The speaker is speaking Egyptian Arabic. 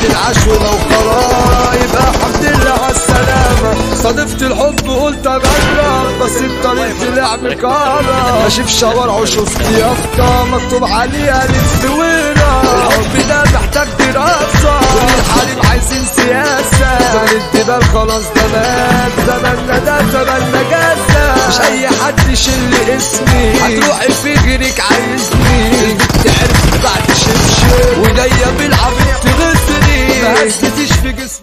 تنعش ولو قرار يبقى الحمد لله على السلامة صادفت الحب قلت اجرب بس الطريق طلع مكرر ماشي في شوارع وشفت يافطة مكتوب عليها للسويرة الحب ده محتاج دراسة كل الحريم عايزين سياسة زمن الجبال خلاص ده مات زماننا ده زمن نجاسة مش أي حد يشيل اسمي هتروحي في غيرك عايزني البت عرفت بعد شبشب وجاية بالعبيط تغزني ما هزتيش في جسمي